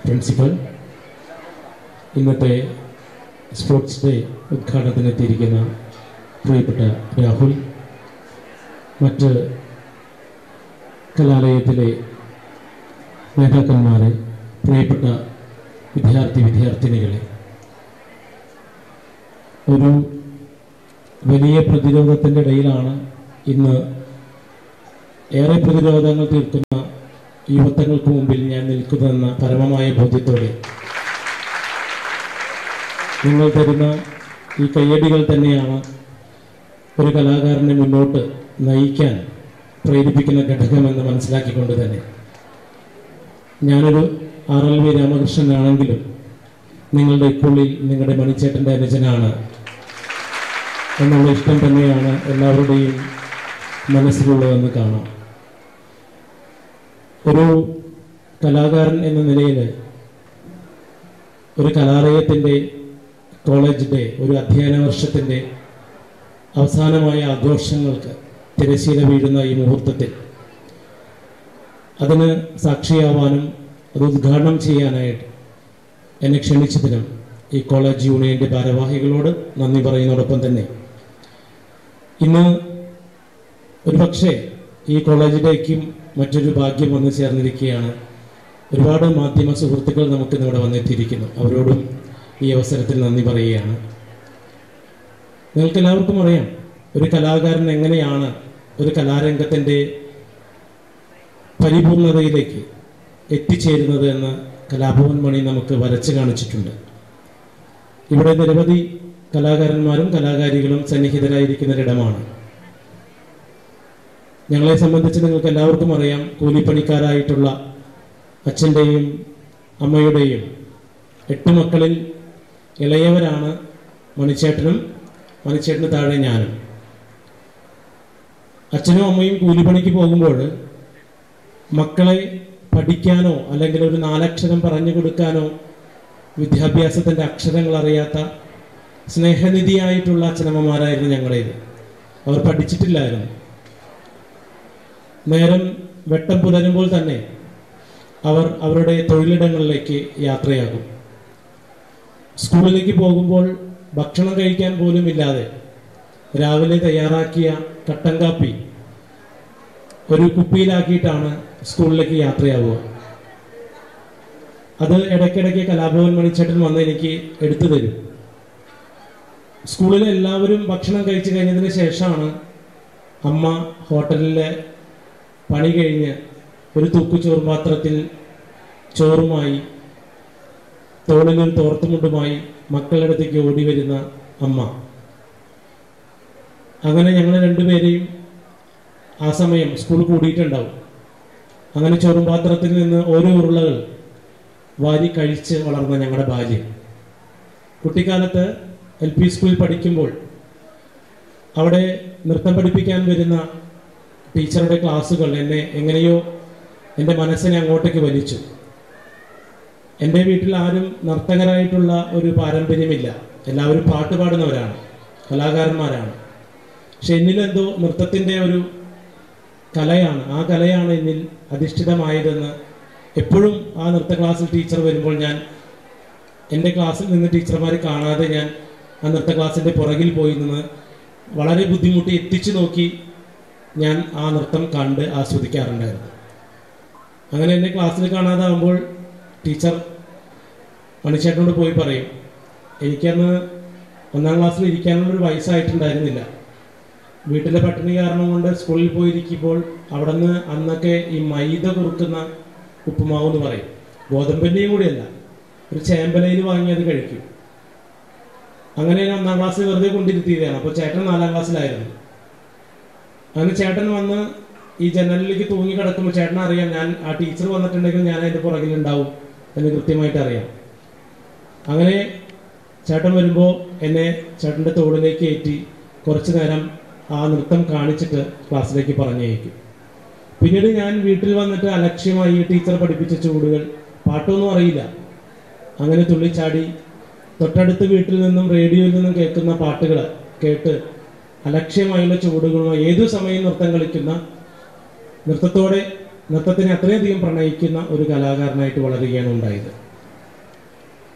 Principal ഇന്നത്തെ sports day ഉദ്ഘാടനത്തിനെത്തിയിരിക്കുന്ന പ്രിയപ്പെട്ട രാഹുൽ മറ്റ് കലാലയത്തിലെ നേതാക്കന്മാരെ പ്രിയപ്പെട്ട വിദ്യാർത്ഥി വിദ്യാർത്ഥിനികളെ ഒരു വലിയ പ്രതിരോധത്തിൻ്റെ ഇടയിലാണ് ഇന്ന് ഏറെ പ്രതിരോധങ്ങൾ തീർക്കുന്ന യുവത്വങ്ങൾക്ക് മുമ്പിൽ ഞാൻ നിൽക്കുന്നതെന്ന പരമമായ ബോധ്യത്തോടെ നിങ്ങൾ തരുന്ന ഈ കയ്യടികൾ തന്നെയാണ് ഒരു കലാകാരനെ മുന്നോട്ട് നയിക്കാൻ പ്രേരിപ്പിക്കുന്ന ഘടകമെന്ന് മനസ്സിലാക്കിക്കൊണ്ട് തന്നെ ഞാനൊരു ആർ എൽ വി രാമകൃഷ്ണനാണെങ്കിലും നിങ്ങളുടെ ഇക്കുള്ളിൽ നിങ്ങളുടെ മണിച്ചേട്ടൻ്റെ അനുജനാണ് എന്നുള്ള ഇഷ്ടം തന്നെയാണ് എല്ലാവരുടെയും മനസ്സിലുള്ളതെന്ന് കാണാം ഒരു കലാകാരൻ എന്ന നിലയിൽ ഒരു കലാലയത്തിൻ്റെ കോളേജ് ഡേ ഒരു അധ്യയന വർഷത്തിൻ്റെ അവസാനമായ ആഘോഷങ്ങൾക്ക് തിരശ്ശീല വീഴുന്ന ഈ മുഹൂർത്തത്തിൽ അതിന് സാക്ഷിയാവാനും അത് ഉദ്ഘാടനം ചെയ്യാനായിട്ട് എന്നെ ക്ഷണിച്ചതിനും ഈ കോളേജ് യൂണിയൻ്റെ ഭാരവാഹികളോട് നന്ദി പറയുന്നതോടൊപ്പം തന്നെ ഇന്ന് ഒരുപക്ഷെ ഈ കോളേജിലേക്കും മറ്റൊരു ഭാഗ്യം വന്നു ചേർന്നിരിക്കുകയാണ് ഒരുപാട് മാധ്യമ സുഹൃത്തുക്കൾ നമുക്ക് ഇവിടെ വന്നെത്തിയിരിക്കുന്നു അവരോടും ഈ അവസരത്തിൽ നന്ദി പറയുകയാണ് നിങ്ങൾക്ക് എല്ലാവർക്കും അറിയാം ഒരു കലാകാരൻ എങ്ങനെയാണ് ഒരു കലാരംഗത്തിൻ്റെ പരിപൂർണതയിലേക്ക് എത്തിച്ചേരുന്നത് എന്ന് കലാഭവൻ മണി നമുക്ക് വരച്ച് കാണിച്ചിട്ടുണ്ട് ഇവിടെ നിരവധി കലാകാരന്മാരും കലാകാരികളും സന്നിഹിതരായിരിക്കുന്ന ഒരിടമാണ് ഞങ്ങളെ സംബന്ധിച്ച് നിങ്ങൾക്ക് എല്ലാവർക്കും അറിയാം കൂലിപ്പണിക്കാരായിട്ടുള്ള അച്ഛൻ്റെയും അമ്മയുടെയും എട്ട് മക്കളിൽ ഇളയവരാണ് മണിച്ചേട്ടനും മണിച്ചേട്ടന് താഴെ ഞാനും അച്ഛനും അമ്മയും കൂലിപ്പണിക്ക് പോകുമ്പോൾ മക്കളെ പഠിക്കാനോ അല്ലെങ്കിൽ ഒരു നാലക്ഷരം പറഞ്ഞു കൊടുക്കാനോ വിദ്യാഭ്യാസത്തിൻ്റെ അക്ഷരങ്ങൾ അറിയാത്ത സ്നേഹനിധിയായിട്ടുള്ള അച്ഛനമ്മമാരായിരുന്നു ഞങ്ങളുടേത് അവർ പഠിച്ചിട്ടില്ലായിരുന്നു നേരം വെട്ടം പുലരുമ്പോൾ തന്നെ അവർ അവരുടെ തൊഴിലിടങ്ങളിലേക്ക് യാത്രയാകും സ്കൂളിലേക്ക് പോകുമ്പോൾ ഭക്ഷണം കഴിക്കാൻ പോലും ഇല്ലാതെ രാവിലെ തയ്യാറാക്കിയ കട്ടൻ കാപ്പി ഒരു കുപ്പിയിലാക്കിയിട്ടാണ് സ്കൂളിലേക്ക് യാത്രയാവുക അത് ഇടയ്ക്കിടയ്ക്ക് കലാഭവൻ മണിച്ചേട്ടൻ വന്ന് എനിക്ക് എടുത്തു തരും സ്കൂളിലെ എല്ലാവരും ഭക്ഷണം കഴിച്ചു കഴിഞ്ഞതിന് ശേഷമാണ് അമ്മ ഹോട്ടലിലെ പണി കഴിഞ്ഞ് ഒരു തൂക്കു ചോറുപാത്രത്തിൽ ചോറുമായി തോളിലൊരു തോർത്തുമുണ്ടുമായി മക്കളുടെ അടുത്തേക്ക് ഓടി വരുന്ന അമ്മ അങ്ങനെ ഞങ്ങൾ രണ്ടുപേരെയും ആ സമയം സ്കൂൾ കൂടിയിട്ടുണ്ടാവും അങ്ങനെ ചോറും പാത്രത്തിൽ നിന്ന് ഓരോ ഉരുളകൾ വാരി കഴിച്ച് വളർന്ന ഞങ്ങളുടെ ബാല്യം കുട്ടിക്കാലത്ത് എൽ പി സ്കൂളിൽ പഠിക്കുമ്പോൾ അവിടെ നൃത്തം പഠിപ്പിക്കാൻ വരുന്ന ടീച്ചറുടെ ക്ലാസ്സുകൾ എന്നെ എങ്ങനെയോ എൻ്റെ മനസ്സിനെ അങ്ങോട്ടേക്ക് വലിച്ചു എൻ്റെ വീട്ടിൽ ആരും നർത്തകരായിട്ടുള്ള ഒരു പാരമ്പര്യമില്ല എല്ലാവരും പാട്ട് പാടുന്നവരാണ് കലാകാരന്മാരാണ് പക്ഷെ എന്നിലെന്തോ നൃത്തത്തിൻ്റെ ഒരു കലയാണ് ആ കലയാണ് എന്നിൽ അധിഷ്ഠിതമായതെന്ന് എപ്പോഴും ആ നൃത്ത ക്ലാസ്സിൽ ടീച്ചർ വരുമ്പോൾ ഞാൻ എൻ്റെ ക്ലാസ്സിൽ നിന്ന് ടീച്ചർമാർ കാണാതെ ഞാൻ ആ നൃത്ത ക്ലാസ്സിൻ്റെ പുറകിൽ പോയി നിന്ന് വളരെ ബുദ്ധിമുട്ടി എത്തിച്ചു നോക്കി ഞാൻ ആ നൃത്തം കണ്ട് ആസ്വദിക്കാറുണ്ടായിരുന്നു അങ്ങനെ എന്നെ ക്ലാസ്സിൽ കാണാതാകുമ്പോൾ ടീച്ചർ മണിച്ചേട്ടനോട് പോയി പറയും എനിക്കന്ന് ഒന്നാം ക്ലാസ്സിൽ ഇരിക്കാനുള്ളൊരു വയസ്സായിട്ടുണ്ടായിരുന്നില്ല വീട്ടിലെ പട്ടിണി കാരണം കൊണ്ട് സ്കൂളിൽ പോയിരിക്കുമ്പോൾ അവിടെ നിന്ന് അന്നൊക്കെ ഈ മൈദ കുറുക്കുന്ന ഉപ്പുമാവ് എന്ന് പറയും ഗോതമ്പൻ്റെയും കൂടിയല്ല ഒരു ചേമ്പലയിൽ വാങ്ങി അത് കഴിക്കും അങ്ങനെ ഞാൻ ഒന്നാം ക്ലാസ്സിൽ വെറുതെ കൊണ്ടിരുത്തിയതാണ് അപ്പോൾ ചേട്ടൻ നാലാം ക്ലാസ്സിലായിരുന്നു അങ്ങനെ ചേട്ടൻ വന്ന് ഈ ജനലിലേക്ക് തൂങ്ങി കിടക്കുമ്പോൾ ചേട്ടൻ അറിയാം ഞാൻ ആ ടീച്ചർ വന്നിട്ടുണ്ടെങ്കിൽ ഞാൻ അതിൻ്റെ പുറകിലുണ്ടാവും എന്ന് കൃത്യമായിട്ട് അറിയാം അങ്ങനെ ചേട്ടൻ വരുമ്പോൾ എന്നെ ചേട്ടൻ്റെ തോളിലേക്ക് കയറ്റി കുറച്ചു നേരം ആ നൃത്തം കാണിച്ചിട്ട് ക്ലാസ്സിലേക്ക് പറഞ്ഞയക്കും പിന്നീട് ഞാൻ വീട്ടിൽ വന്നിട്ട് അലക്ഷ്യമായി ടീച്ചർ പഠിപ്പിച്ച ചൂടുകൾ പാട്ടൊന്നും അറിയില്ല അങ്ങനെ തുള്ളിച്ചാടി തൊട്ടടുത്ത വീട്ടിൽ നിന്നും റേഡിയോയിൽ നിന്നും കേൾക്കുന്ന പാട്ടുകൾ കേട്ട് അലക്ഷ്യമായുള്ള ചുവടുകളുമായി ഏതു സമയം നൃത്തം കളിക്കുന്ന നൃത്തത്തോടെ നൃത്തത്തിനെ അത്രയധികം പ്രണയിക്കുന്ന ഒരു കലാകാരനായിട്ട് വളരുകയാണ് ഉണ്ടായത്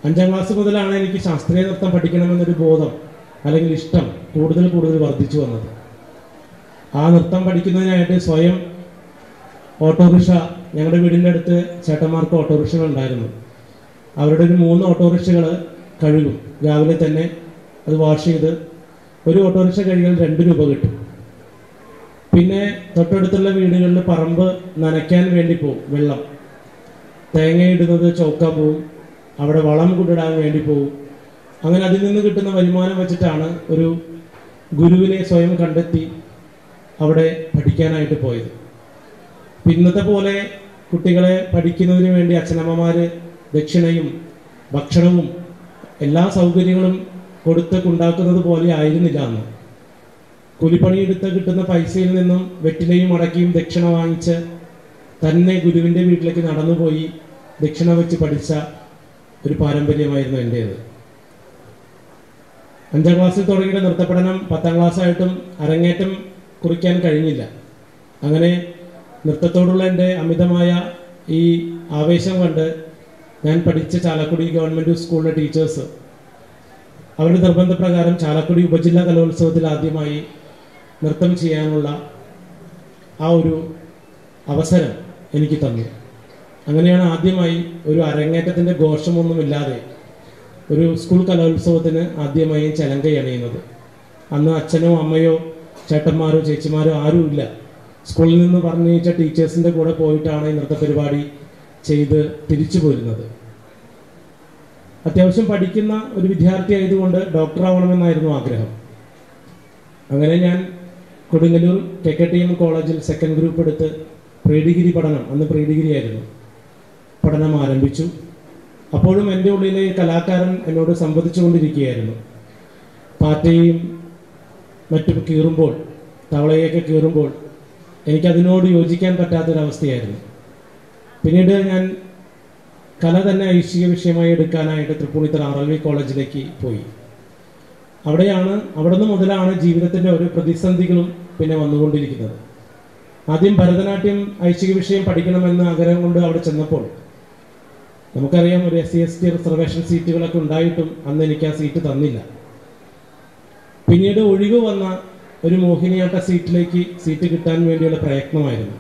അഞ്ചാം ക്ലാസ് മുതലാണ് എനിക്ക് ശാസ്ത്രീയ നൃത്തം പഠിക്കണമെന്നൊരു ബോധം അല്ലെങ്കിൽ ഇഷ്ടം കൂടുതൽ കൂടുതൽ വർദ്ധിച്ചു വന്നത് ആ നൃത്തം പഠിക്കുന്നതിനായിട്ട് സ്വയം ഓട്ടോറിക്ഷ ഞങ്ങളുടെ വീടിൻ്റെ അടുത്ത് ചേട്ടന്മാർക്ക് ഓട്ടോറിക്ഷകൾ ഉണ്ടായിരുന്നു അവരുടെ ഒരു മൂന്ന് ഓട്ടോറിക്ഷകൾ കഴുകും രാവിലെ തന്നെ അത് വാഷ് ചെയ്ത് ഒരു ഓട്ടോറിക്ഷ കഴുകിയാൽ രണ്ട് രൂപ കിട്ടും പിന്നെ തൊട്ടടുത്തുള്ള വീടുകളിൽ പറമ്പ് നനയ്ക്കാൻ വേണ്ടി പോകും വെള്ളം തേങ്ങയിടുന്നത് ചോക്കാൻ പോവും അവിടെ വളം കൊണ്ടിടാൻ വേണ്ടി പോകും അങ്ങനെ അതിൽ നിന്ന് കിട്ടുന്ന വരുമാനം വെച്ചിട്ടാണ് ഒരു ഗുരുവിനെ സ്വയം കണ്ടെത്തി അവിടെ പഠിക്കാനായിട്ട് പോയത് ഇന്നത്തെ പോലെ കുട്ടികളെ പഠിക്കുന്നതിന് വേണ്ടി അച്ഛനമ്മമാര് ദക്ഷിണയും ഭക്ഷണവും എല്ലാ സൗകര്യങ്ങളും കൊടുത്ത് ഉണ്ടാക്കുന്നത് പോലെ ആയിരുന്നില്ല അന്ന് കൂലിപ്പണിയെടുത്ത് കിട്ടുന്ന പൈസയിൽ നിന്നും വെറ്റിലയും അടക്കിയും ദക്ഷിണ വാങ്ങിച്ച് തന്നെ ഗുരുവിൻ്റെ വീട്ടിലേക്ക് നടന്നുപോയി ദക്ഷിണ വെച്ച് പഠിച്ച ഒരു പാരമ്പര്യമായിരുന്നു എൻ്റേത് അഞ്ചാം ക്ലാസ്സിൽ തുടങ്ങിയ നൃത്തപഠനം പത്താം ക്ലാസ്സായിട്ടും അരങ്ങേറ്റം കുറിക്കാൻ കഴിഞ്ഞില്ല അങ്ങനെ നൃത്തത്തോടുള്ള എൻ്റെ അമിതമായ ഈ ആവേശം കണ്ട് ഞാൻ പഠിച്ച ചാലക്കുടി ഗവൺമെൻറ് സ്കൂളിലെ ടീച്ചേഴ്സ് അവരുടെ നിർബന്ധപ്രകാരം ചാലക്കുടി ഉപജില്ലാ കലോത്സവത്തിൽ ആദ്യമായി നൃത്തം ചെയ്യാനുള്ള ആ ഒരു അവസരം എനിക്ക് തന്നു അങ്ങനെയാണ് ആദ്യമായി ഒരു അരങ്ങേറ്റത്തിൻ്റെ ഘോഷമൊന്നുമില്ലാതെ ഒരു സ്കൂൾ കലോത്സവത്തിന് ആദ്യമായി ചലങ്കை അണിയുന്നത് അന്ന് അച്ഛനോ അമ്മയോ ചേട്ടന്മാരോ ചേച്ചിമാരോ ആരുമില്ല സ്കൂളിൽ നിന്ന് പറഞ്ഞയച്ച ടീച്ചേഴ്സിൻ്റെ കൂടെ പോയിട്ടാണ് ഈ നൃത്ത പരിപാടി ചെയ്ത് തിരിച്ചു പോരുന്നത് അത്യാവശ്യം പഠിക്കുന്ന ഒരു വിദ്യാർത്ഥി ആയതുകൊണ്ട് ഡോക്ടർ ആവണമെന്നായിരുന്നു ആഗ്രഹം അങ്ങനെ ഞാൻ Kodungallur K K T M കോളേജിൽ സെക്കൻഡ് ഗ്രൂപ്പ് എടുത്ത് പ്രീ ഡിഗ്രി പഠനം അന്ന് പ്രീ ഡിഗ്രി ആയിരുന്നു പഠനം ആരംഭിച്ചു അപ്പോഴും എൻ്റെ ഉള്ളിലെ കലാകാരൻ എന്നോട് സംവദിച്ചുകൊണ്ടിരിക്കുകയായിരുന്നു പാറ്റയും മറ്റും കീറുമ്പോൾ തവളയൊക്കെ കീറുമ്പോൾ എനിക്കതിനോട് യോജിക്കാൻ പറ്റാത്തൊരവസ്ഥയായിരുന്നു പിന്നീട് ഞാൻ കല തന്നെ ഐച്ഛിക വിഷയമായി എടുക്കാനായിട്ട് തൃപ്പൂണിത്തറ ആർ എൽ വി കോളേജിലേക്ക് പോയി അവിടെയാണ് അവിടെ നിന്ന് മുതലാണ് ജീവിതത്തിൻ്റെ ഓരോ പ്രതിസന്ധികളും പിന്നെ വന്നുകൊണ്ടിരിക്കുന്നത് ആദ്യം ഭരതനാട്യം ഐച്ഛിക വിഷയം പഠിക്കണമെന്ന ആഗ്രഹം കൊണ്ട് അവിടെ ചെന്നപ്പോൾ നമുക്കറിയാം ഒരു S C S T reservation സീറ്റുകളൊക്കെ ഉണ്ടായിട്ടും അന്ന് എനിക്ക് ആ സീറ്റ് തന്നില്ല പിന്നീട് ഒഴിവ് വന്ന ഒരു മോഹിനിയാട്ട സീറ്റിലേക്ക് സീറ്റ് കിട്ടാൻ വേണ്ടിയുള്ള പ്രയത്നമായിരുന്നു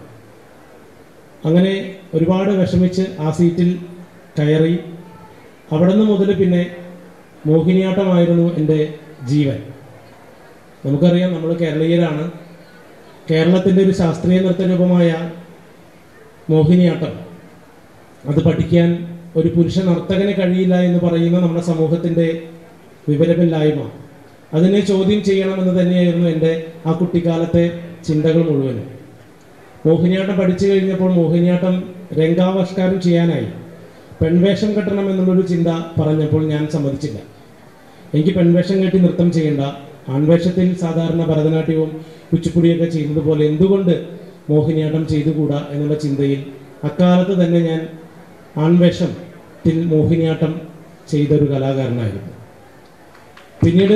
അങ്ങനെ ഒരുപാട് വിഷമിച്ച് ആ സീറ്റിൽ കയറി അവിടെ നിന്ന് മുതൽ പിന്നെ മോഹിനിയാട്ടമായിരുന്നു എൻ്റെ ജീവൻ നമുക്കറിയാം നമ്മൾ കേരളീയരാണ് കേരളത്തിൻ്റെ ഒരു ശാസ്ത്രീയ നൃത്തരൂപമായ മോഹിനിയാട്ടം അത് പഠിക്കാൻ ഒരു പുരുഷ നർത്തകന് കഴിയില്ല എന്ന് പറയുന്ന നമ്മുടെ സമൂഹത്തിൻ്റെ വിവരമില്ലായ്മ അതിനെ ചോദ്യം ചെയ്യണമെന്ന് തന്നെയായിരുന്നു എൻ്റെ ആ കുട്ടിക്കാലത്തെ ചിന്തകൾ മുഴുവനും മോഹിനിയാട്ടം പഠിച്ചു കഴിഞ്ഞപ്പോൾ മോഹിനിയാട്ടം രംഗാവിഷ്കാരം ചെയ്യാനായി പെൺവേഷം കെട്ടണം എന്നുള്ളൊരു ചിന്ത പറഞ്ഞപ്പോൾ ഞാൻ സമ്മതിച്ചില്ല എനിക്ക് പെൺവേഷം കെട്ടി നൃത്തം ചെയ്യേണ്ട ആൺവേഷത്തിൽ സാധാരണ ഭരതനാട്യവും കുച്ചിപ്പുടിയൊക്കെ ചെയ്യുന്നത് പോലെ എന്തുകൊണ്ട് മോഹിനിയാട്ടം ചെയ്തുകൂടാ എന്നുള്ള ചിന്തയിൽ അക്കാലത്ത് തന്നെ ഞാൻ ആൺവേഷത്തിൽ മോഹിനിയാട്ടം ചെയ്തൊരു കലാകാരനായിരുന്നു പിന്നീട്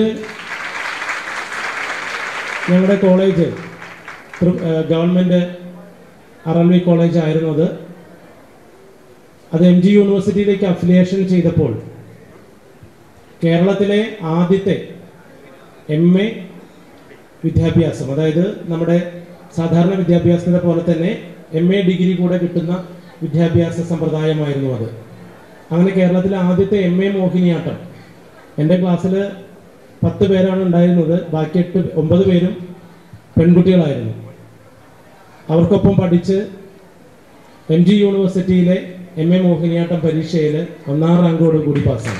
ഞങ്ങളുടെ കോളേജ് തൃ- ഏഹ് government R L V college ആയിരുന്നത് അത് എം ജി യൂണിവേഴ്സിറ്റിയിലേക്ക് അഫിലിയേഷൻ ചെയ്തപ്പോൾ കേരളത്തിലെ ആദ്യത്തെ എം എ വിദ്യാഭ്യാസം അതായത് നമ്മുടെ സാധാരണ വിദ്യാഭ്യാസത്തിനെ പോലെ തന്നെ എം എ ഡിഗ്രി കൂടെ കിട്ടുന്ന വിദ്യാഭ്യാസ സമ്പ്രദായമായിരുന്നു അത് അങ്ങനെ കേരളത്തിലെ ആദ്യത്തെ എം എ മോഹിനിയാട്ടം എൻ്റെ ക്ലാസ്സിൽ പത്ത് പേരാണ് ഉണ്ടായിരുന്നത് ബാക്കി എട്ട് ഒമ്പത് പേരും പെൺകുട്ടികളായിരുന്നു അവർക്കൊപ്പം പഠിച്ച് എം ജി യൂണിവേഴ്സിറ്റിയിലെ എം എ മോഹിനിയാട്ടം പരീക്ഷയിൽ ഒന്നാം റാങ്കോട് കൂടി പാസ്സായി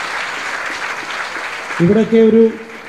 ഇവിടൊക്കെ ഒരു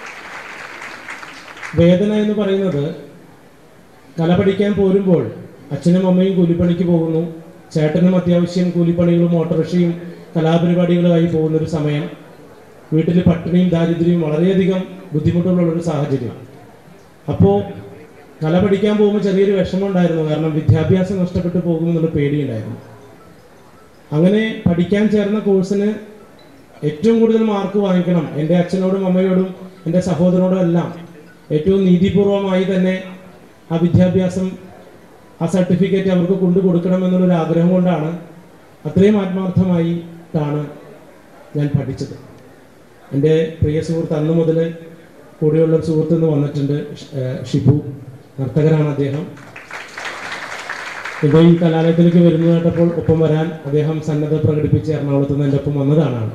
വേദന എന്ന് പറയുന്നത് കല പഠിക്കാൻ പോരുമ്പോൾ അച്ഛനും അമ്മയും കൂലിപ്പണിക്ക് പോകുന്നു ചേട്ടനും അത്യാവശ്യം കൂലിപ്പണികളും ഓട്ടോറിക്ഷയും കലാപരിപാടികളുമായി പോകുന്ന ഒരു സമയം വീട്ടിൽ പട്ടിണിയും ദാരിദ്ര്യവും വളരെയധികം ബുദ്ധിമുട്ടുള്ള ഒരു സാഹചര്യം അപ്പോൾ കല പഠിക്കാൻ പോകുമ്പോൾ ചെറിയൊരു വിഷമം ഉണ്ടായിരുന്നു കാരണം വിദ്യാഭ്യാസം നഷ്ടപ്പെട്ടു പോകുമെന്നുള്ള പേടിയുണ്ടായിരുന്നു അങ്ങനെ പഠിക്കാൻ ചേർന്ന കോഴ്സിന് ഏറ്റവും കൂടുതൽ മാർക്ക് വാങ്ങിക്കണം എൻ്റെ അച്ഛനോടും അമ്മയോടും എൻ്റെ സഹോദരനോടും എല്ലാം ഏറ്റവും നീതിപൂർവമായി തന്നെ ആ വിദ്യാഭ്യാസം ആ സർട്ടിഫിക്കറ്റ് അവർക്ക് കൊണ്ടു കൊടുക്കണം എന്നുള്ളൊരു ആഗ്രഹം കൊണ്ടാണ് അത്രയും ആത്മാർത്ഥമായിട്ടാണ് ഞാൻ പഠിച്ചത് എൻ്റെ പ്രിയ സുഹൃത്ത് അന്ന് മുതൽ കൂടെയുള്ള ഒരു സുഹൃത്ത് നിന്ന് വന്നിട്ടുണ്ട് ഷ്- ഏഹ് ഷിബു നർത്തകനാണ് അദ്ദേഹം ഇപ്പോൾ ഈ കലാലയത്തിലേക്ക് വരുന്നു കേട്ടപ്പോൾ ഒപ്പം വരാൻ അദ്ദേഹം സന്നദ്ധ പ്രകടിപ്പിച്ച് എറണാകുളത്ത് നിന്ന് എൻ്റെ ഒപ്പം വന്നതാണ് ആൾ.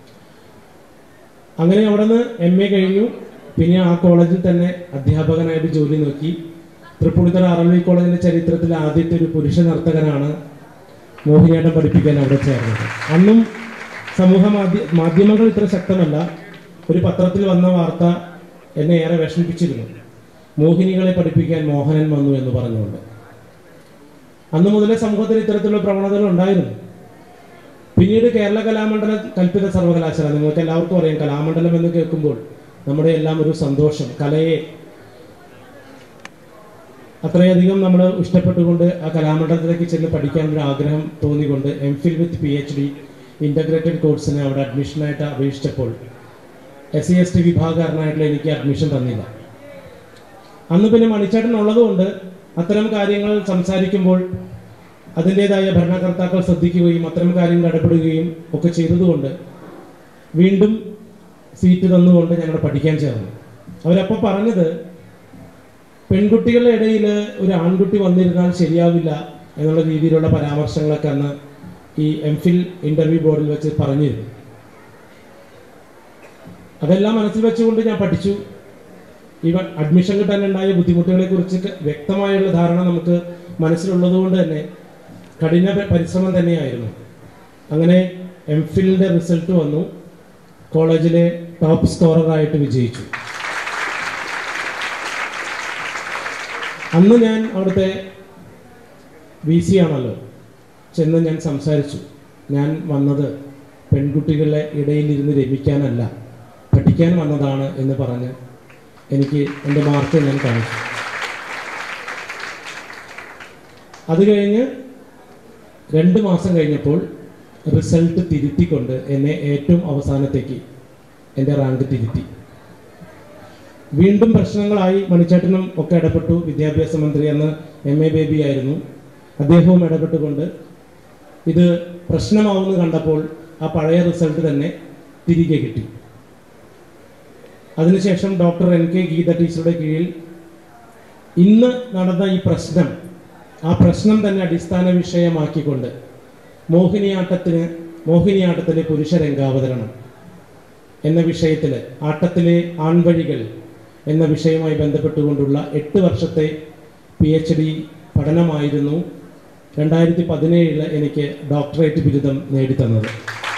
അങ്ങനെ അവിടെ നിന്ന് എം എ കഴിഞ്ഞു പിന്നെ ആ കോളേജിൽ തന്നെ അധ്യാപകനായിട്ട് ജോലി നോക്കി തൃപ്പൂണിത്തറ ആർ എൽ വി കോളേജിന്റെ ചരിത്രത്തിൽ ആദ്യത്തെ ഒരു പുരുഷ നർത്തകനാണ് മോഹിനിയാട്ടം പഠിപ്പിക്കാൻ അവിടെ ചേർന്നത് അന്നും സമൂഹ മാധ്യ മാധ്യമങ്ങൾ ഇത്ര ശക്തമല്ല ഒരു പത്രത്തിൽ വന്ന വാർത്ത എന്നെ ഏറെ വിഷമിപ്പിച്ചിരുന്നു മോഹിനികളെ പഠിപ്പിക്കാൻ മോഹനൻ വന്നു എന്ന് പറഞ്ഞുകൊണ്ട് അന്ന് മുതലേ സമൂഹത്തിൽ ഇത്തരത്തിലുള്ള പ്രവണതകൾ ഉണ്ടായിരുന്നു പിന്നീട് കേരള കലാമണ്ഡല കൽപ്പിത സർവകലാശാല നിങ്ങൾക്ക് എല്ലാവർക്കും അറിയാം കലാമണ്ഡലം എന്ന് കേൾക്കുമ്പോൾ നമ്മുടെ എല്ലാം ഒരു സന്തോഷം കലയെ അത്രയധികം നമ്മൾ ഇഷ്ടപ്പെട്ടുകൊണ്ട് ആ കലാമണ്ഡലത്തിലേക്ക് ചെന്ന് പഠിക്കാൻ ഒരു ആഗ്രഹം തോന്നിക്കൊണ്ട് M phil with P H D integrated കോഴ്സിന് അവിടെ അഡ്മിഷനായിട്ട് അപേക്ഷിച്ചപ്പോൾ എസ് സി എസ് ടി വിഭാഗക്കാരനായിട്ടുള്ള എനിക്ക് അഡ്മിഷൻ തന്നില്ല അന്ന് പിന്നെ മണിച്ചേട്ടൻ ഉള്ളതുകൊണ്ട് അത്തരം കാര്യങ്ങൾ സംസാരിക്കുമ്പോൾ അതിൻ്റെതായ ഭരണകർത്താക്കൾ ശ്രദ്ധിക്കുകയും അത്തരം കാര്യങ്ങൾ ഇടപെടുകയും ഒക്കെ ചെയ്തതുകൊണ്ട് വീണ്ടും സീറ്റ് തന്നുകൊണ്ട് ഞങ്ങൾ പഠിക്കാൻ ചേർന്നു അവരപ്പോൾ പറഞ്ഞത് പെൺകുട്ടികളുടെ ഇടയിൽ ഒരു ആൺകുട്ടി വന്നിരുന്നാൽ ശരിയാവില്ല എന്നുള്ള രീതിയിലുള്ള പരാമർശങ്ങളൊക്കെ അന്ന് ഈ എം ഫിൽ ഇന്റർവ്യൂ ബോർഡിൽ വെച്ച് പറഞ്ഞിരുന്നു അതെല്ലാം മനസ്സിൽ വെച്ചുകൊണ്ട് ഞാൻ പഠിച്ചു ഈ അഡ്മിഷൻ കിട്ടാനുണ്ടായ ബുദ്ധിമുട്ടുകളെ കുറിച്ച് വ്യക്തമായുള്ള ധാരണ നമുക്ക് മനസ്സിലുള്ളത് കൊണ്ട് തന്നെ കഠിന പ- പരിശ്രമം തന്നെയായിരുന്നു അങ്ങനെ എം ഫിലിന്റെ റിസൾട്ട് വന്നു കോളേജിലെ ടോപ്പ് സ്കോററായിട്ട് വിജയിച്ചു അന്ന് ഞാൻ അവിടുത്തെ വി സി ആണല്ലോ ചെന്ന് ഞാൻ സംസാരിച്ചു ഞാൻ വന്നത് പെൺകുട്ടികളുടെ ഇടയിലിരുന്ന് രമിക്കാനല്ല പഠിക്കാൻ വന്നതാണ് എന്ന് പറഞ്ഞ് എനിക്ക് എൻ്റെ മാർക്ക് ഞാൻ കാണിച്ചു അത് കഴിഞ്ഞ് രണ്ട് മാസം കഴിഞ്ഞപ്പോൾ റിസൾട്ട് തിരുത്തിക്കൊണ്ട് എന്നെ ഏറ്റവും അവസാനത്തേക്ക് എൻ്റെ റാങ്ക് തിരുത്തി വീണ്ടും പ്രശ്നങ്ങളായി മണിച്ചേട്ടനും ഒക്കെ ഇടപെട്ടു വിദ്യാഭ്യാസ മന്ത്രി അന്ന് എം എ ബേബി ആയിരുന്നു അദ്ദേഹവും ഇടപെട്ടുകൊണ്ട് ഇത് പ്രശ്നമാവുമെന്ന് കണ്ടപ്പോൾ ആ പഴയ റിസൾട്ട് തന്നെ തിരികെ കിട്ടി അതിനുശേഷം ഡോക്ടർ എൻ കെ ഗീത ടീച്ചറുടെ കീഴിൽ ഇന്ന് നടന്ന ഈ പ്രശ്നം ആ പ്രശ്നം തന്നെ അടിസ്ഥാന വിഷയമാക്കിക്കൊണ്ട് മോഹിനിയാട്ടത്തിന് മോഹിനിയാട്ടത്തിലെ പുരുഷ രംഗാവതരണം എന്ന വിഷയത്തിൽ ആട്ടത്തിലെ ആൺവഴികൾ എന്ന വിഷയവുമായി ബന്ധപ്പെട്ടുകൊണ്ടുള്ള എട്ട് വർഷത്തെ പി എച്ച് ഡി പഠനമായിരുന്നു രണ്ടായിരത്തി പതിനേഴില് എനിക്ക് ഡോക്ടറേറ്റ് ബിരുദം നേടിത്തന്നത്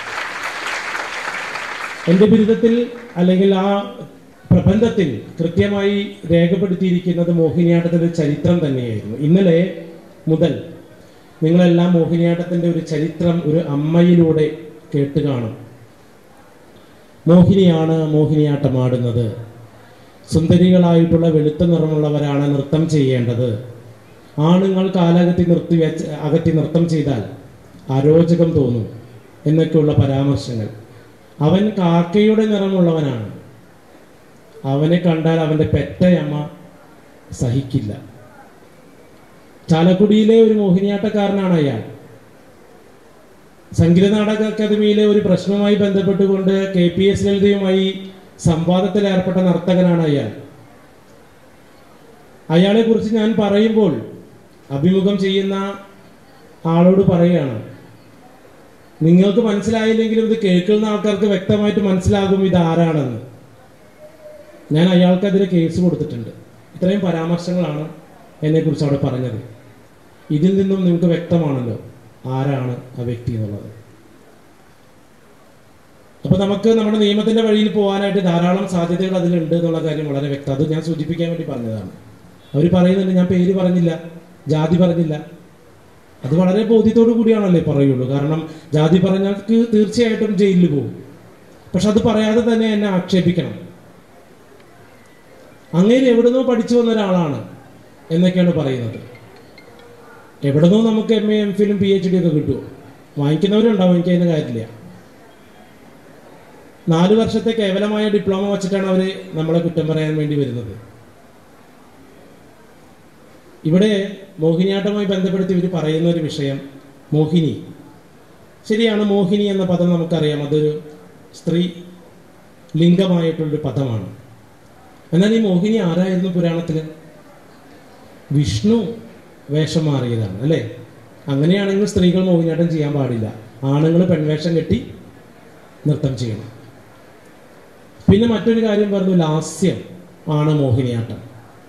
എൻ്റെ ബിരുദത്തിൽ അല്ലെങ്കിൽ ആ പ്രബന്ധത്തിൽ കൃത്യമായി രേഖപ്പെടുത്തിയിരിക്കുന്നത് മോഹിനിയാട്ടത്തിൻ്റെ ചരിത്രം തന്നെയായിരുന്നു ഇന്നലെ മുതൽ നിങ്ങളെല്ലാം മോഹിനിയാട്ടത്തിൻ്റെ ഒരു ചരിത്രം ഒരു അമ്മയിലൂടെ കേട്ട് കാണും മോഹിനിയാണ് മോഹിനിയാട്ടമാടുന്നത് സുന്ദരികളായിട്ടുള്ള വെളുത്ത നിറമുള്ളവരാണ് നൃത്തം ചെയ്യേണ്ടത് ആണുങ്ങൾ കാലകത്തി നിർത്തി വെച്ച് അകറ്റി നൃത്തം ചെയ്താൽ അരോചകം തോന്നും എന്നൊക്കെയുള്ള പരാമർശങ്ങൾ അവൻ കാക്കയുടെ നിറമുള്ളവനാണ് അവനെ കണ്ടാൽ അവൻ്റെ പെറ്റയമ്മ സഹിക്കില്ല ചാലക്കുടിയിലെ ഒരു മോഹിനിയാട്ടക്കാരനാണ് അയാൾ സംഗീത നാടക അക്കാദമിയിലെ ഒരു പ്രശ്നവുമായി ബന്ധപ്പെട്ടുകൊണ്ട് കെ പി എസ് ലളിതയുമായി സംവാദത്തിൽ ഏർപ്പെട്ട നർത്തകനാണ് അയാൾ അയാളെ കുറിച്ച് ഞാൻ പറയുമ്പോൾ അഭിമുഖം ചെയ്യുന്ന ആളോട് പറയുകയാണ് നിങ്ങൾക്ക് മനസ്സിലായില്ലെങ്കിലും ഇത് കേൾക്കുന്ന ആൾക്കാർക്ക് വ്യക്തമായിട്ട് മനസ്സിലാകും ഇത് ആരാണെന്ന് ഞാൻ അയാൾക്കെതിരെ കേസ് കൊടുത്തിട്ടുണ്ട് ഇത്രയും പരാമർശങ്ങളാണ് എന്നെക്കുറിച്ച് അവിടെ പറഞ്ഞത് ഇതിൽ നിന്നും നിങ്ങൾക്ക് വ്യക്തമാണല്ലോ ആരാണ് ആ വ്യക്തി എന്നുള്ളത് അപ്പൊ നമുക്ക് നമ്മുടെ നിയമത്തിന്റെ വഴിയിൽ പോകാനായിട്ട് ധാരാളം സാധ്യതകൾ അതിലുണ്ട് എന്നുള്ള കാര്യം വളരെ വ്യക്തം അത് ഞാൻ സൂചിപ്പിക്കാൻ വേണ്ടി പറഞ്ഞതാണ് അവർ പറയുന്നുണ്ട് ഞാൻ പേര് പറഞ്ഞില്ല ജാതി പറഞ്ഞില്ല അത് വളരെ ബോധ്യത്തോടു കൂടിയാണല്ലേ പറയുള്ളൂ കാരണം ജാതി പറഞ്ഞാൽ തീർച്ചയായിട്ടും ജയിലിൽ പോകും പക്ഷെ അത് പറയാതെ തന്നെ എന്നെ ആക്ഷേപിക്കണം അങ്ങേര് എവിടുന്നോ പഠിച്ചു വന്ന ഒരാളാണ് എന്നൊക്കെയാണ് പറയുന്നത് എവിടുന്നോ നമുക്ക് എം എ എം ഫിലും പി എച്ച് ഡി ഒക്കെ കിട്ടുമോ വാങ്ങിക്കുന്നവരുണ്ടാവും എനിക്ക് അതിന് കാര്യമില്ല നാല് വർഷത്തെ കേവലമായ ഡിപ്ലോമ വച്ചിട്ടാണ് അവർ നമ്മളെ കുറ്റം പറയാൻ വേണ്ടി വരുന്നത് ഇവിടെ മോഹിനിയാട്ടവുമായി ബന്ധപ്പെടുത്തി ഇവർ പറയുന്ന ഒരു വിഷയം മോഹിനി ശരിയാണ് മോഹിനി എന്ന പദം നമുക്കറിയാം അതൊരു സ്ത്രീ ലിംഗമായിട്ടുള്ളൊരു പദമാണ് എന്നാൽ ഈ മോഹിനി ആരായിരുന്നു പുരാണത്തിൽ വിഷ്ണു വേഷം മാറിയതാണ് അല്ലേ അങ്ങനെയാണെങ്കിൽ സ്ത്രീകൾ മോഹിനിയാട്ടം ചെയ്യാൻ പാടില്ല ആണുങ്ങൾ പെൺവേഷം കെട്ടി നൃത്തം ചെയ്യണം പിന്നെ മറ്റൊരു കാര്യം പറഞ്ഞു ലാസ്യം ആണ് മോഹിനിയാട്ടം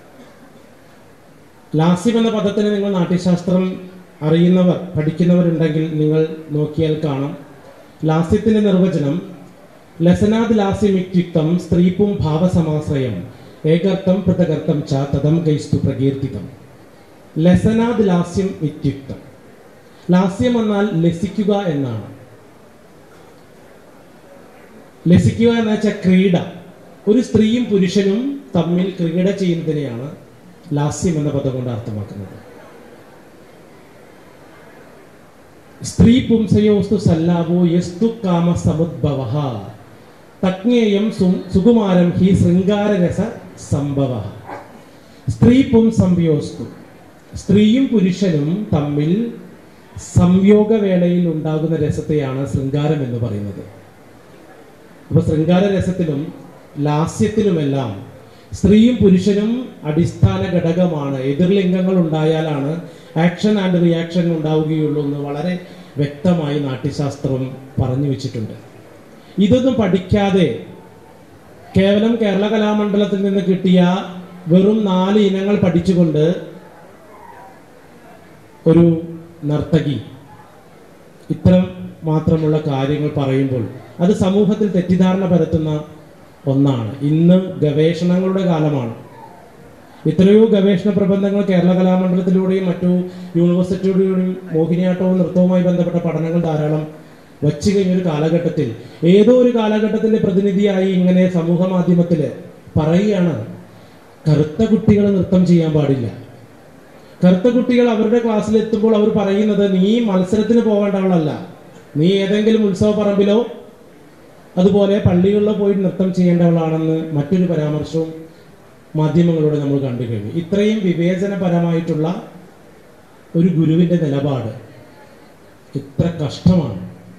ലാസ്യം എന്ന പദത്തിന് നിങ്ങൾ നാട്യശാസ്ത്രം അറിയുന്നവർ പഠിക്കുന്നവരുണ്ടെങ്കിൽ നിങ്ങൾ നോക്കിയാൽ കാണാം ലാസ്യത്തിന്റെ നിർവചനം ലസനാദ് ലാസ്യമിത്യുക്തം സ്ത്രീപും ഭാവസമാശ്രയം ഏകർത്ഥം പൃഥകർത്ഥം ച തദം കൈസ്തു പ്രകീർത്തിതം ലസനാദ് ലാസ്യം ഇത്യുക്തം ലാസ്യം എന്നാൽ ലസിക്കുക എന്നാണ് ലസിക്കുക എന്ന് വെച്ചാൽ ക്രീഡ ഒരു സ്ത്രീയും പുരുഷനും തമ്മിൽ ക്രീഡ ചെയ്യുന്നതിനെയാണ് ലാസ്യം എന്ന പദം കൊണ്ട് അർത്ഥമാക്കുന്നത് സ്ത്രീ പുംസയോസ്തു സല്ലാവോ യസ്തു കാമ സമുദ്ഭവ തജ്ഞേയം സു- സുകുമാരം ഹി ശൃംഗാരരസ സംഭവ സ്ത്രീ പും സംയോസ്തു സ്ത്രീയും പുരുഷനും തമ്മിൽ സംയോഗവേളയിൽ ഉണ്ടാകുന്ന രസത്തെയാണ് ശൃംഗാരം എന്ന് പറയുന്നത് അപ്പൊ ശൃംഗാര രസത്തിലും ലാസ്യത്തിലുമെല്ലാം സ്ത്രീയും പുരുഷനും അടിസ്ഥാന ഘടകമാണ് എതിർലിംഗങ്ങൾ ഉണ്ടായാലാണ് ആക്ഷൻ ആൻഡ് റിയാക്ഷൻ ഉണ്ടാവുകയുള്ളൂ എന്ന് വളരെ വ്യക്തമായി നാട്യശാസ്ത്രം പറഞ്ഞു വെച്ചിട്ടുണ്ട് ഇതൊന്നും പഠിക്കാതെ കേവലം കേരള കലാമണ്ഡലത്തിൽ നിന്ന് കിട്ടിയ വെറും നാല് ഇനങ്ങൾ പഠിച്ചുകൊണ്ട് ഒരു നർത്തകി ഇത്തരം മാത്രമുള്ള കാര്യങ്ങൾ പറയുമ്പോൾ അത് സമൂഹത്തിൽ തെറ്റിദ്ധാരണ പരത്തുന്ന ഒന്നാണ് ഇന്ന് ഗവേഷണങ്ങളുടെ കാലമാണ് എത്രയോ ഗവേഷണ പ്രബന്ധങ്ങൾ കേരള കലാമണ്ഡലത്തിലൂടെയും മറ്റു യൂണിവേഴ്സിറ്റികളിലൂടെയും മോഹിനിയാട്ടവും നൃത്തവുമായി ബന്ധപ്പെട്ട പഠനങ്ങൾ ധാരാളം വച്ചു കഴിഞ്ഞൊരു കാലഘട്ടത്തിൽ ഏതോ ഒരു കാലഘട്ടത്തിന്റെ പ്രതിനിധിയായി ഇങ്ങനെ സമൂഹ മാധ്യമത്തിൽ പറയുകയാണ് കറുത്ത കുട്ടികൾ നൃത്തം ചെയ്യാൻ പാടില്ല കറുത്ത കുട്ടികൾ അവരുടെ ക്ലാസ്സിൽ എത്തുമ്പോൾ അവർ പറയുന്നത് നീ മത്സരത്തിന് പോകേണ്ടവളല്ല നീ ഏതെങ്കിലും ഉത്സവ പറമ്പിലോ അതുപോലെ പള്ളികളിലോ പോയി നൃത്തം ചെയ്യേണ്ടവളാണെന്ന് മറ്റൊരു പരാമർശവും മാധ്യമങ്ങളിലൂടെ നമ്മൾ കണ്ടു കഴിഞ്ഞു ഇത്രയും വിവേചനപരമായിട്ടുള്ള ഒരു ഗുരുവിന്റെ നിലപാട് ഇത്ര കഷ്ടമാണ്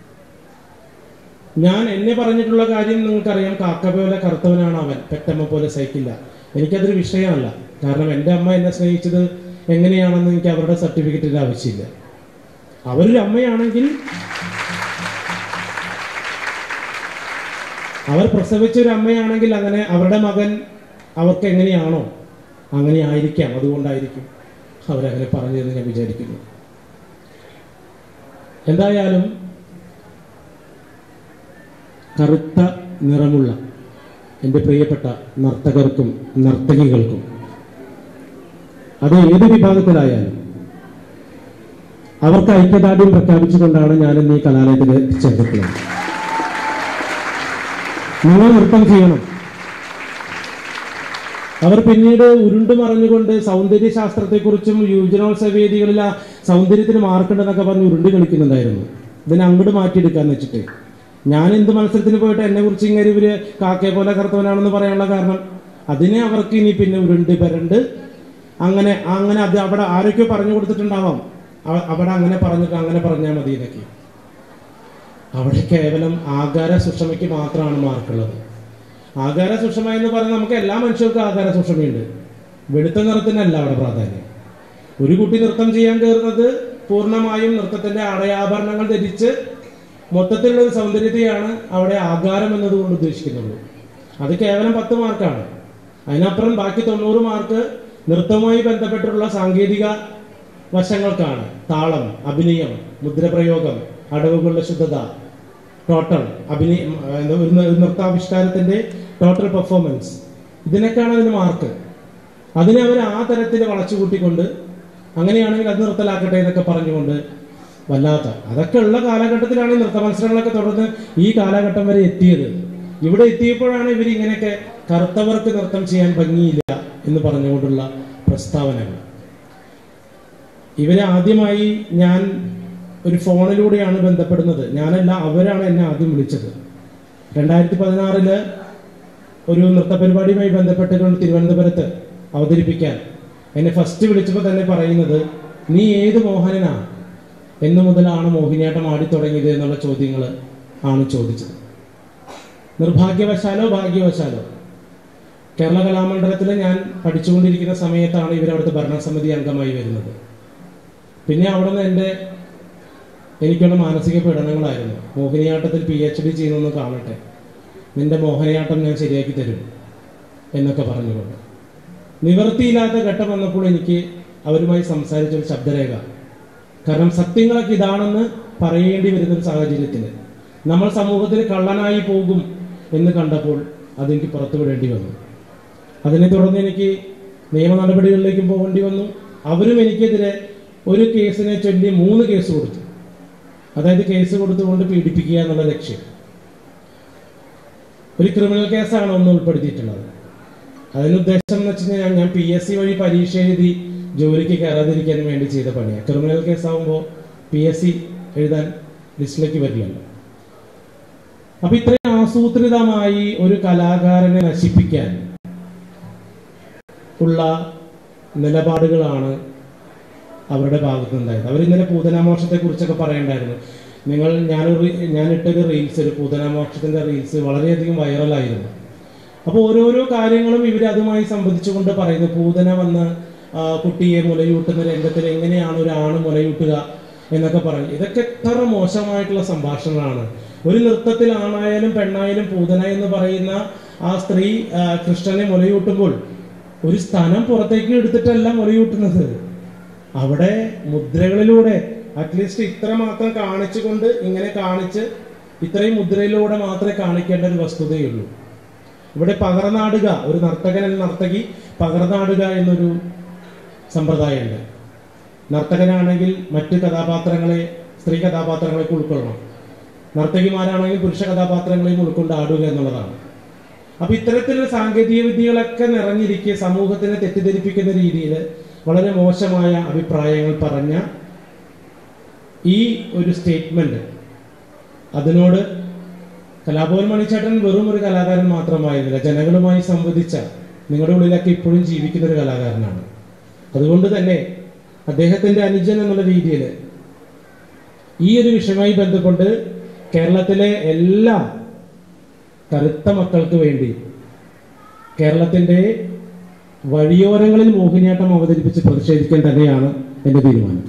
ഞാൻ എന്നെ പറഞ്ഞിട്ടുള്ള കാര്യം നിങ്ങൾക്കറിയാം കാക്ക പോലെ കറുത്തവനാണ് അവൻ പെറ്റമ്മ പോലെ സഹിക്കില്ല എനിക്കതൊരു വിഷയമല്ല കാരണം എൻ്റെ അമ്മ എന്നെ സ്നേഹിച്ചത് എങ്ങനെയാണെന്ന് എനിക്ക് അവരുടെ സർട്ടിഫിക്കറ്റിന്റെ ആവശ്യമില്ല അവരൊരു അമ്മയാണെങ്കിൽ അവർ പ്രസവിച്ച ഒരു അമ്മയാണെങ്കിൽ അങ്ങനെ അവരുടെ മകൻ അവർക്ക് എങ്ങനെയാണോ അങ്ങനെ ആയിരിക്കാം അതുകൊണ്ടായിരിക്കും അവരങ്ങനെ പറഞ്ഞതെന്ന് ഞാൻ വിചാരിക്കുന്നു എന്തായാലും കറുത്ത നിറമുള്ള എൻ്റെ പ്രിയപ്പെട്ട നർത്തകർക്കും നർത്തകികൾക്കും അത് ഏത് വിഭാഗത്തിലായാലും അവർക്ക് ഐക്യദാർഢ്യം പ്രഖ്യാപിച്ചുകൊണ്ടാണ് ഞാൻ ഇന്ന് ഈ കലാലയത്തിൽ ചേർന്നിട്ടുള്ളത് നിങ്ങൾ നൃത്തം ചെയ്യണം അവർ പിന്നീട് ഉരുണ്ടു മറിഞ്ഞുകൊണ്ട് സൗന്ദര്യ ശാസ്ത്രത്തെക്കുറിച്ചും യുവജനോത്സവ വേദികളിൽ ആ സൗന്ദര്യത്തിന് മാർക്കുണ്ടെന്നൊക്കെ പറഞ്ഞ് ഉരുണ്ട് കളിക്കുന്നുണ്ടായിരുന്നു ഇതിനെ അങ്ങോട്ട് മാറ്റിയെടുക്കാന്ന് വെച്ചിട്ട് ഞാൻ എന്ത് മത്സരത്തിന് പോയിട്ട് എന്നെ കുറിച്ച് ഇങ്ങനെ ഇവര് കാക്കയെ പോലെ കറുത്തവനാണെന്ന് പറയാനുള്ള കാരണം അതിനെ അവർക്ക് ഇനി പിന്നെ ഉരുണ്ട് പരണ്ട് അങ്ങനെ അങ്ങനെ അത് അവിടെ ആരൊക്കെയോ പറഞ്ഞു കൊടുത്തിട്ടുണ്ടാവാം അവ- അവിടെ അങ്ങനെ പറഞ്ഞിട്ട് അങ്ങനെ പറഞ്ഞാൽ മതി എന്നൊക്കെ അവിടെ കേവലം ആകാര സുഷമയ്ക്ക് മാത്രമാണ് മാർക്കുള്ളത് ആകാര സുഷമ എന്ന് പറഞ്ഞാൽ നമുക്ക് എല്ലാ മനുഷ്യർക്കും ആകാര സുഷമയുണ്ട് വെളുത്ത നിറത്തിനല്ല അവിടെ പ്രാധാന്യം ഒരു കുട്ടി നൃത്തം ചെയ്യാൻ കയറുന്നത് പൂർണ്ണമായും നൃത്തത്തിന്റെ അടയാഭരണങ്ങൾ ധരിച്ച് മൊത്തത്തിലുള്ള ഒരു സൗന്ദര്യത്തെയാണ് അവിടെ ആകാരം എന്നതുകൊണ്ട് ഉദ്ദേശിക്കുന്നുള്ളൂ അത് കേവലം പത്ത് മാർക്കാണ് അതിനപ്പുറം ബാക്കി തൊണ്ണൂറ് മാർക്ക് നൃത്തവുമായി ബന്ധപ്പെട്ടുള്ള സാങ്കേതിക വശങ്ങൾക്കാണ് താളം അഭിനയം മുദ്രപ്രയോഗം അടവുകളുടെ ശുദ്ധത ടോട്ടൽ അഭിനയ എന്താ ഒരു ന- ഒരു നൃത്താവിഷ്കാരത്തിന്റെ ടോട്ടൽ പെർഫോമൻസ് ഇതിനൊക്കെയാണ് അതിന് മാർക്ക് അതിനെ അവർ ആ തരത്തിൽ വളച്ചു കൂട്ടിക്കൊണ്ട് അങ്ങനെയാണെങ്കിൽ അത് നിർത്തലാക്കട്ടെ എന്നൊക്കെ പറഞ്ഞുകൊണ്ട് വല്ലാത്ത അതൊക്കെ ഉള്ള കാലഘട്ടത്തിലാണ് ഈ നൃത്ത മത്സരങ്ങളൊക്കെ തുടർന്ന് ഈ കാലഘട്ടം വരെ എത്തിയത് ഇവിടെ എത്തിയപ്പോഴാണ് ഇവർ ഇങ്ങനെയൊക്കെ കറുത്തവർക്ക് നൃത്തം ചെയ്യാൻ ഭംഗിയില്ല എന്ന് പറഞ്ഞുകൊണ്ടുള്ള പ്രസ്താവനകൾ ഇവരെ ആദ്യമായി ഞാൻ ഒരു ഫോണിലൂടെയാണ് ബന്ധപ്പെടുന്നത് ഞാനല്ല അവരാണ് എന്നെ ആദ്യം വിളിച്ചത് രണ്ടായിരത്തി പതിനാറില് ഒരു നൃത്ത പരിപാടിയുമായി ബന്ധപ്പെട്ടുകൊണ്ട് തിരുവനന്തപുരത്ത് അവതരിപ്പിക്കാൻ എന്നെ ഫസ്റ്റ് വിളിച്ചപ്പോൾ തന്നെ പറയുന്നത് നീ ഏത് മോഹനനാ എന്നു മുതലാണ് മോഹിനിയാട്ടം ആടി തുടങ്ങിയത് എന്നുള്ള ചോദ്യങ്ങൾ ആണ് ചോദിച്ചത് നിർഭാഗ്യവശാലോ ഭാഗ്യവശാലോ കേരള കലാമണ്ഡലത്തിൽ ഞാൻ പഠിച്ചുകൊണ്ടിരിക്കുന്ന സമയത്താണ് ഇവർ അവിടുത്തെ ഭരണസമിതി അംഗമായി വരുന്നത് പിന്നെ അവിടെ നിന്ന് എൻ്റെ എനിക്കുള്ള മാനസിക പീഡനങ്ങളായിരുന്നു മോഹിനിയാട്ടത്തിൽ പി എച്ച് ഡി ചെയ്യുന്നൊന്ന് കാണട്ടെ നിന്റെ മോഹിനിയാട്ടം ഞാൻ ശരിയാക്കി തരും എന്നൊക്കെ പറഞ്ഞുകൊണ്ട് നിവൃത്തിയില്ലാത്ത ഘട്ടം വന്നപ്പോൾ എനിക്ക് അവരുമായി സംസാരിച്ച ഒരു ശബ്ദരേഖ കാരണം സത്യങ്ങളൊക്കെ ഇതാണെന്ന് പറയേണ്ടി വരുന്ന ഒരു സാഹചര്യത്തിൽ നമ്മൾ സമൂഹത്തിൽ കള്ളനായി പോകും എന്ന് കണ്ടപ്പോൾ അതെനിക്ക് പുറത്തു വിടേണ്ടി വന്നു അതിനെ തുടർന്ന് എനിക്ക് നിയമ നടപടികളിലേക്കും പോകേണ്ടി വന്നു അവരും എനിക്കെതിരെ ഒരു കേസിനെ ചൊല്ലി മൂന്ന് കേസ് കൊടുത്തു അതായത് കേസ് കൊടുത്തുകൊണ്ട് പീഡിപ്പിക്കുക എന്നുള്ള ലക്ഷ്യം ഒരു ക്രിമിനൽ കേസാണ് ഒന്ന് ഉൾപ്പെടുത്തിയിട്ടുള്ളത് അതിന് ഉദ്ദേശം എന്ന് വെച്ച് കഴിഞ്ഞാൽ ഞാൻ പി എസ് സി വഴി പരീക്ഷ എഴുതി ജോലിക്ക് കയറാതിരിക്കാൻ വേണ്ടി ചെയ്ത പണിയാണ് ക്രിമിനൽ കേസാകുമ്പോൾ പി എസ് സി എഴുതാൻ ലിസ്റ്റിലേക്ക് വരില്ലല്ലോ അപ്പൊ ഇത്രയും ആസൂത്രിതമായി ഒരു കലാകാരനെ നശിപ്പിക്കാൻ ഉള്ള നിലപാടുകളാണ് അവരുടെ ഭാഗത്ത് നിന്നുണ്ടായത് അവർ ഇന്നലെ പൂതനാമോക്ഷത്തെ കുറിച്ചൊക്കെ പറയണ്ടായിരുന്നു നിങ്ങൾ ഞാനൊരു ഞാനിട്ടൊരു റീൽസ് ഒരു പൂതനാമോക്ഷത്തിന്റെ റീൽസ് വളരെയധികം വൈറലായിരുന്നു അപ്പോൾ ഓരോരോ കാര്യങ്ങളും ഇവർ അതുമായി സംബന്ധിച്ചുകൊണ്ട് പറയുന്നു പൂതന വന്ന് ആ, കുട്ടിയെ മുലയൂട്ടുന്ന രംഗത്തിൽ എങ്ങനെയാണ് ഒരു ആണ് മുലയൂട്ടുക എന്നൊക്കെ പറഞ്ഞു ഇതൊക്കെ എത്ര മോശമായിട്ടുള്ള സംഭാഷണങ്ങളാണ് ഒരു നൃത്തത്തിൽ ആണായാലും പെണ്ണായാലും പൂതന എന്ന് പറയുന്ന ആ സ്ത്രീ ആ, കൃഷ്ണനെ മുലയൂട്ടുമ്പോൾ ഒരു സ്ഥാനം പുറത്തേക്ക് എടുത്തിട്ടല്ല മുലയൂട്ടുന്നത് അവിടെ മുദ്രകളിലൂടെ അറ്റ്ലീസ്റ്റ് ഇത്ര മാത്രം കാണിച്ചുകൊണ്ട് ഇങ്ങനെ കാണിച്ച് ഇത്രയും മുദ്രയിലൂടെ മാത്രമേ കാണിക്കേണ്ട ഒരു വസ്തുതയുള്ളൂ ഇവിടെ പകർന്നാടുക ഒരു നർത്തകൻ എന്ന നർത്തകി പകർന്നാടുക എന്നൊരു സമ്പ്രദായമുണ്ട് നർത്തകനാണെങ്കിൽ മറ്റ് കഥാപാത്രങ്ങളെ സ്ത്രീ കഥാപാത്രങ്ങളെ ഉൾക്കൊള്ളണം നർത്തകിമാരാണെങ്കിൽ പുരുഷ കഥാപാത്രങ്ങളെയും ഉൾക്കൊണ്ട് ആടുക എന്നുള്ളതാണ് അപ്പൊ ഇത്തരത്തിലുള്ള സാങ്കേതിക വിദ്യകളൊക്കെ നിറഞ്ഞിരിക്കെ സമൂഹത്തിനെ തെറ്റിദ്ധരിപ്പിക്കുന്ന രീതിയിൽ വളരെ മോശമായ അഭിപ്രായങ്ങൾ പറഞ്ഞ ഈ ഒരു സ്റ്റേറ്റ്മെന്റ് അതിനോട് കലാഭവൻ മണിച്ചേട്ടൻ വെറും ഒരു കലാകാരൻ മാത്രമായിരുന്നില്ല ജനങ്ങളുമായി സംവദിച്ച നിങ്ങളുടെ ഉള്ളിലൊക്കെ ഇപ്പോഴും ജീവിക്കുന്ന ഒരു കലാകാരനാണ് അതുകൊണ്ട് തന്നെ അദ്ദേഹത്തിന്റെ അനുജൻ എന്നുള്ള രീതിയിൽ ഈ ഒരു വിഷയവുമായി ബന്ധപ്പെട്ട് കേരളത്തിലെ എല്ലാ കറുത്ത മക്കൾക്ക് വേണ്ടി കേരളത്തിന്റെ വഴിയോരങ്ങളിൽ മോഹിനിയാട്ടം അവതരിപ്പിച്ച് പ്രതിഷേധിക്കാൻ തന്നെയാണ് എന്റെ തീരുമാനം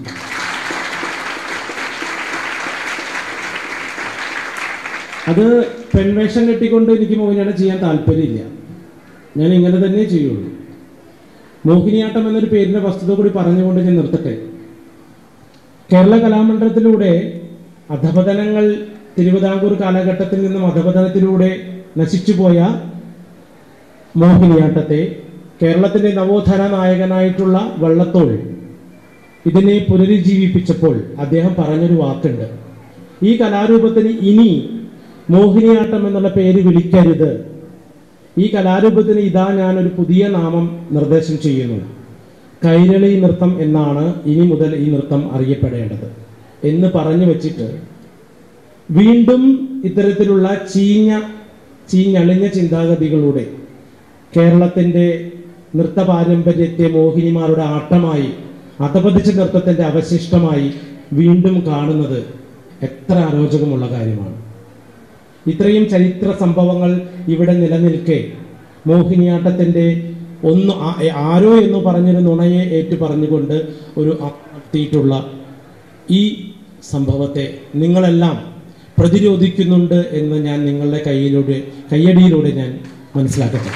അത് പെൺവേഷം കെട്ടിക്കൊണ്ട് എനിക്ക് മോഹിനിയാട്ടം ചെയ്യാൻ താല്പര്യമില്ല ഞാൻ ഇങ്ങനെ തന്നെ ചെയ്യുള്ളൂ മോഹിനിയാട്ടം എന്നൊരു പേരിന്റെ വസ്തുത കൂടി പറഞ്ഞുകൊണ്ട് ഞാൻ നിർത്തട്ടെ കേരള കലാമണ്ഡലത്തിലൂടെ അധപതനങ്ങൾ തിരുവിതാംകൂർ കാലഘട്ടത്തിൽ നിന്നും അധപതനത്തിലൂടെ നശിച്ചുപോയ മോഹിനിയാട്ടത്തെ കേരളത്തിന്റെ നവോത്ഥാന നായകനായിട്ടുള്ള വള്ളത്തോൾ ഇതിനെ പുനരുജ്ജീവിപ്പിച്ചപ്പോൾ അദ്ദേഹം പറഞ്ഞൊരു വാക്കുണ്ട് ഈ കലാരൂപത്തിന് ഇനി മോഹിനിയാട്ടം എന്നുള്ള പേര് വിളിക്കരുത് ഈ കലാരൂപത്തിന് ഇതാ ഞാൻ ഒരു പുതിയ നാമം നിർദ്ദേശം ചെയ്യുന്നു കൈരളി നൃത്തം എന്നാണ് ഇനി മുതൽ ഈ നൃത്തം അറിയപ്പെടേണ്ടത് എന്ന് പറഞ്ഞു വെച്ചിട്ട് വീണ്ടും ഇത്തരത്തിലുള്ള ചീഞ്ഞ ചീഞ്ഞളിഞ്ഞ ചിന്താഗതികളുടെ കേരളത്തിന്റെ നൃത്ത പാരമ്പര്യത്തെ മോഹിനിമാരുടെ ആട്ടമായി അധപതിച്ച നൃത്തത്തിന്റെ അവശിഷ്ടമായി വീണ്ടും കാണുന്നത് എത്ര അരോചകമുള്ള കാര്യമാണ് ഇത്രയും ചരിത്ര സംഭവങ്ങൾ ഇവിടെ നിലനിൽക്കെ മോഹിനിയാട്ടത്തിന്റെ ഒന്ന് ആ- ആരോ എന്ന് പറഞ്ഞൊരു നുണയെ ഏറ്റു പറഞ്ഞുകൊണ്ട് ഒരു അ- നടത്തിയിട്ടുള്ള ഈ സംഭവത്തെ നിങ്ങളെല്ലാം പ്രതിരോധിക്കുന്നുണ്ട് എന്ന് ഞാൻ നിങ്ങളുടെ കയ്യിലൂടെ കയ്യടിയിലൂടെ ഞാൻ മനസ്സിലാക്കട്ടെ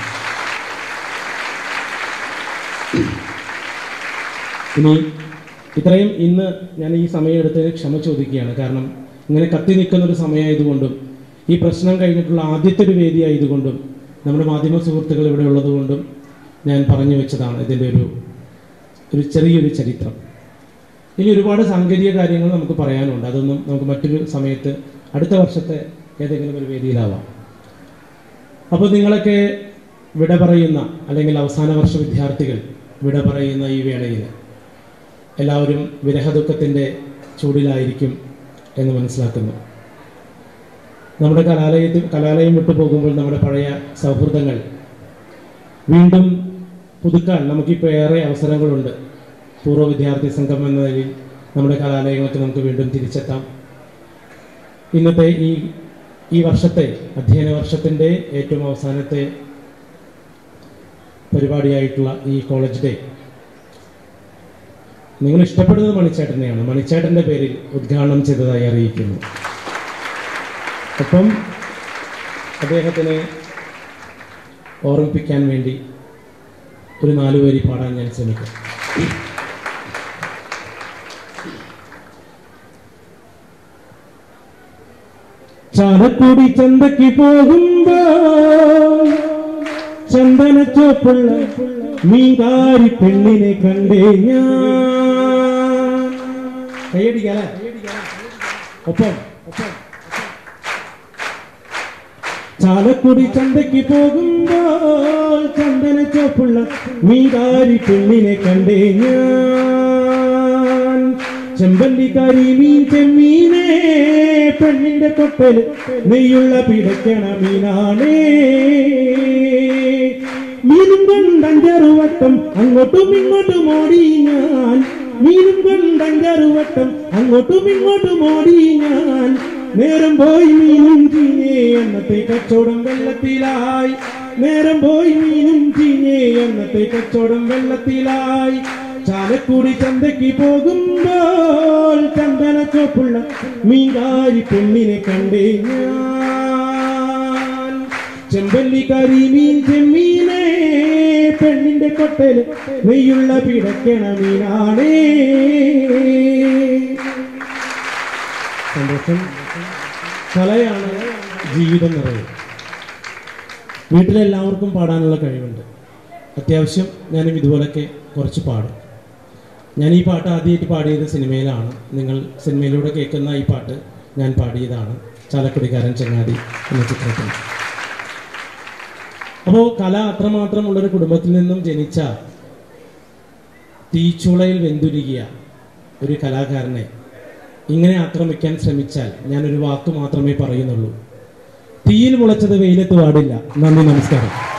ഇനി ഇത്രയും ഇന്ന് ഞാൻ ഈ സമയം എടുത്തതിന് ക്ഷമ ചോദിക്കുകയാണ് കാരണം ഇങ്ങനെ കത്തി നിൽക്കുന്ന ഒരു സമയമായതുകൊണ്ടും ഈ പ്രശ്നം കഴിഞ്ഞിട്ടുള്ള ആദ്യത്തെ ഒരു വേദി ആയതുകൊണ്ടും നമ്മുടെ മാധ്യമ സുഹൃത്തുക്കൾ ഇവിടെ ഉള്ളതുകൊണ്ടും ഞാൻ പറഞ്ഞു വെച്ചതാണ് ഇതിൻ്റെ ഒരു ഒരു ചെറിയൊരു ചരിത്രം ഇനി ഒരുപാട് സാങ്കേതിക കാര്യങ്ങൾ നമുക്ക് പറയാനുണ്ട് അതൊന്നും നമുക്ക് മറ്റൊരു സമയത്ത് അടുത്ത വർഷത്തെ ഏതെങ്കിലും ഒരു വേദിയിലാവാം അപ്പോൾ നിങ്ങളൊക്കെ വിട പറയുന്ന അല്ലെങ്കിൽ അവസാന വർഷ വിദ്യാർത്ഥികൾ വിട പറയുന്ന ഈ വേളയിൽ എല്ലാവരും വിരഹദുഃഖത്തിൻ്റെ ചൂടിലായിരിക്കും എന്ന് മനസ്സിലാക്കുന്നു നമ്മുടെ കലാലയത്തിൽ കലാലയം വിട്ടു പോകുമ്പോൾ നമ്മുടെ പഴയ സൗഹൃദങ്ങൾ വീണ്ടും പുതുക്കാൻ നമുക്കിപ്പോൾ ഏറെ അവസരങ്ങളുണ്ട് പൂർവ്വ വിദ്യാർത്ഥി സംഘം എന്ന നിലയിൽ നമ്മുടെ കലാലയങ്ങൾക്ക് നമുക്ക് വീണ്ടും തിരിച്ചെത്താം ഇന്നത്തെ ഈ ഈ വർഷത്തെ അധ്യയന വർഷത്തിൻ്റെ ഏറ്റവും അവസാനത്തെ പരിപാടിയായിട്ടുള്ള ഈ കോളേജ് ഡേ നിങ്ങൾ ഇഷ്ടപ്പെടുന്നത് മണിച്ചേട്ടനെയാണ് മണിച്ചേട്ടൻ്റെ പേരിൽ ഉദ്ഘാടനം ചെയ്തതായി അറിയിക്കുന്നു ഒപ്പം അദ്ദേഹത്തിനെ ഓർമ്മിപ്പിക്കാൻ വേണ്ടി ഒരു നാലു വരി പാടാൻ ഞാൻ ശ്രമിക്കാം ചാലക്കുടി ചന്തയ്ക്ക് പോകുമ്പോ ചന്ദനച്ചോപ്പുള്ള മീൻകാരി പെണ്ണിനെ കണ്ടേ ഞാൻ കൈയടിക്കാല ഒപ്പം ഒപ്പം ചാലക്കുടി ചന്തയ്ക്ക് പോകുമ്പോൾ ചന്ദന ചോപ്പുള്ള മീൻകാരി പെണ്ണിനെ കണ്ടേ ഞാൻ ചെമ്പല്ലിക്കാരി മീൻ ചെമ്മീനെ പെണ്ണിന്റെ കൊട്ടല് നെയ്യുള്ള പിടയ്ക്കണ മീനാണേ മീനും കൊണ്ടഞ്ചാറു വട്ടം അങ്ങോട്ടും ഇങ്ങോട്ടും ഓടി ഞാൻ മീനും കൊണ്ടഞ്ചാറു വട്ടം അങ്ങോട്ടും ഇങ്ങോട്ടും ഓടി ഞാൻ നേരം പോയി മീനും ചീഞ്ഞേ അന്നത്തെ കച്ചവടം വെള്ളത്തിലായി നേരം പോയി മീനും ചീഞ്ഞേ അന്നത്തെ കച്ചവടം വെള്ളത്തിലായി ചാലക്കുടി ചന്തയ്ക്ക് പോകുമ്പോൾ ചന്ദന ചോപ്പുള്ള മീൻകാരി പെണ്ണിനെ കണ്ടേ ഞാൻ ചെമ്പല്ലിക്കാരി മീൻ ചെമ്മീനെ പെണ്ണിന്റെ കൊട്ടല് നെയ്യുള്ള പിടക്കണ മീനാണേ സന്തോഷം കലയാണ് ജീവിതം നിറയെ വീട്ടിലെല്ലാവർക്കും പാടാനുള്ള കഴിവുണ്ട് അത്യാവശ്യം ഞാനും ഇതുപോലൊക്കെ കുറച്ച് പാടും ഞാൻ ഈ പാട്ട് ആദ്യമായിട്ട് പാടിയത് സിനിമയിലാണ് നിങ്ങൾ സിനിമയിലൂടെ കേൾക്കുന്ന ഈ പാട്ട് ഞാൻ പാടിയതാണ് ചാലക്കുടിക്കാരൻ ചങ്ങാതി എന്ന ചിത്രത്തിൽ അപ്പോൾ കല അത്രമാത്രമുള്ളൊരു കുടുംബത്തിൽ നിന്നും ജനിച്ച തീച്ചുളയിൽ വെന്തുരുകിയ ഒരു കലാകാരനെ ഇങ്ങനെ ആക്രമിക്കാൻ ശ്രമിച്ചാൽ ഞാനൊരു വാക്ക് മാത്രമേ പറയുന്നുള്ളൂ തീയിൽ മുളച്ചത് വെയിലത്ത് പാടില്ല നന്ദി നമസ്കാരം